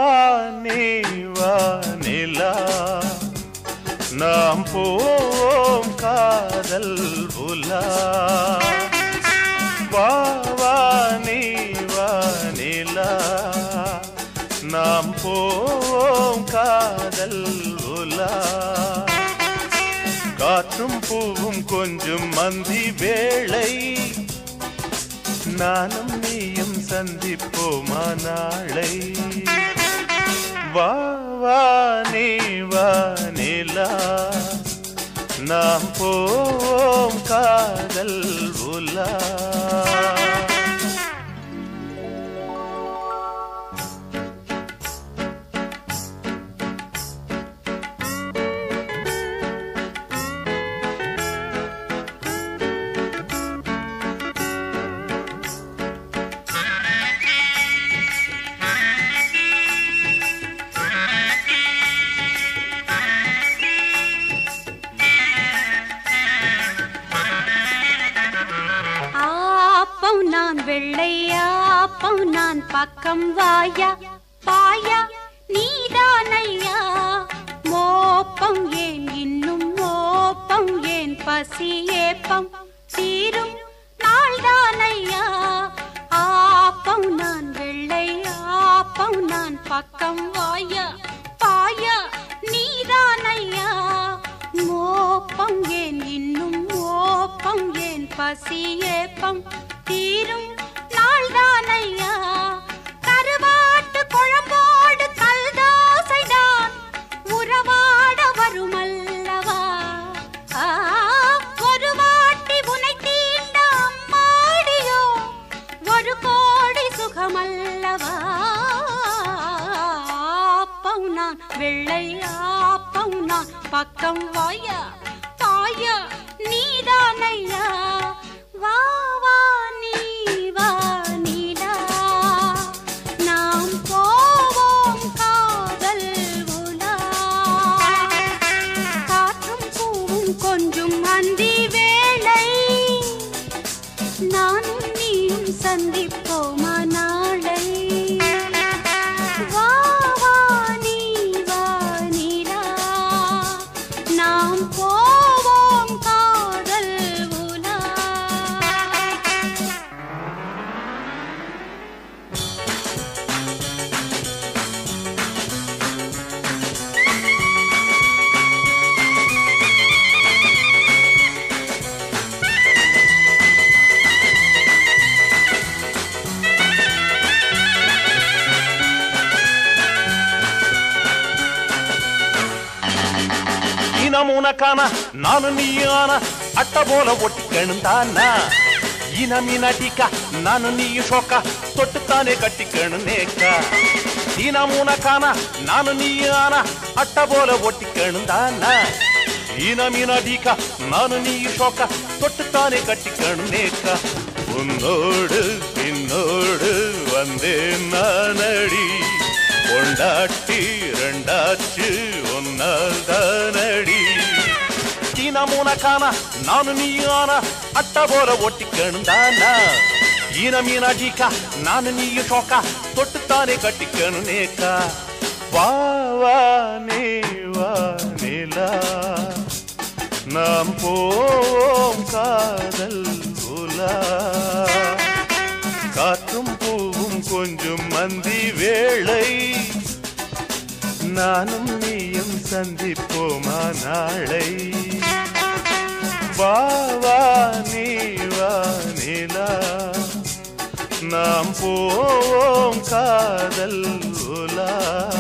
வா நீ வா நிலா நாம் போவோம் காதல் உலா வா வா நீ வா நிலா நாம் போவோம் காதல் உலா காற்றும் பூவும் கொஞ்சம் மந்தி வேளை நானும் நீயும் சந்திப்போமா நாளை வா வா நீ வா நிலா நாம் போவோம் காதல் உலா ஆப்பம் நான் வெள்ளையாப்பம் நான் பக்கம் வாயா பாயா நீதானையா மோப்பம் ஏன் இன்னும் மோப்பம் ஏன் பசி ஏப்பம் தீரும் நாள்தானையா ஆப்பம் நான் வெள்ளையாப்பம் நான் பக்கம் வாயா பாயா நீதானையா மோப்பம் ஏன் இன்னும் மோப்பம் ஏன் பசி ஏப்பம் தீரும் நாள்தானையா கருவாட்டு குழம்போடு கல்தோசைதான் உறவாட வருமல்லவா ஆ, ஒரு வாட்டி உனை தீண்ட அம்மாடியோ ஒரு கோடி சுகமல்லவா ஆப்பம் நான் வெள்ளை ஆப்பம் நான் பக்கம் வாயா தாயா நீதானையா வா வா நீ வா நீடா நாம் போவோம் காதல் உலா காற்றும் பூவும் கொஞ்சம் அந்தி வேளை நானும் நீயும் சந்திப்போமா நாளை வா வா நீ வா நீலா நாம் போவோம் காதல் உலா இனம் உனக்கான நானு நீயான அட்ட போல ஒட்டிக்கணும் தானா இனம் இனடிக்கா நானு நீயு ஷோக்கா தொட்டுத்தானே கட்டிக்கணும் நேக்கா இனம் உனக்கான நானு நீயான அட்ட போல ஒட்டிக்கணும் தானா இனம் இனடிக்கா நானு நீயு ஷோக்கா தொட்டுத்தானே கட்டிக்கணும் நேக்கா உன்னோடு பின்னோடு வந்தேன் நானடி கொண்டாட்டி ரெண்டாச்சு ஒன்னால் தானடி தினம் உனக்கான நானு நீயான அட்ட போல ஒட்டிக்கணும் தானா ஈன மீனாஜிக்கா நானு நீயு ஷோக்கா தொட்டுத்தானே கட்டிக்கணும் நேக்கா வா வா நீ வா நிலா நாம் போவோம் காதல் உலா காற்றும் பூவும் கொஞ்சம் மந்தி வேளை நானும் நீயும் சந்திப்போமா நாளை வா வா நீ வா நிலா நாம் போவோம் காதல் உலா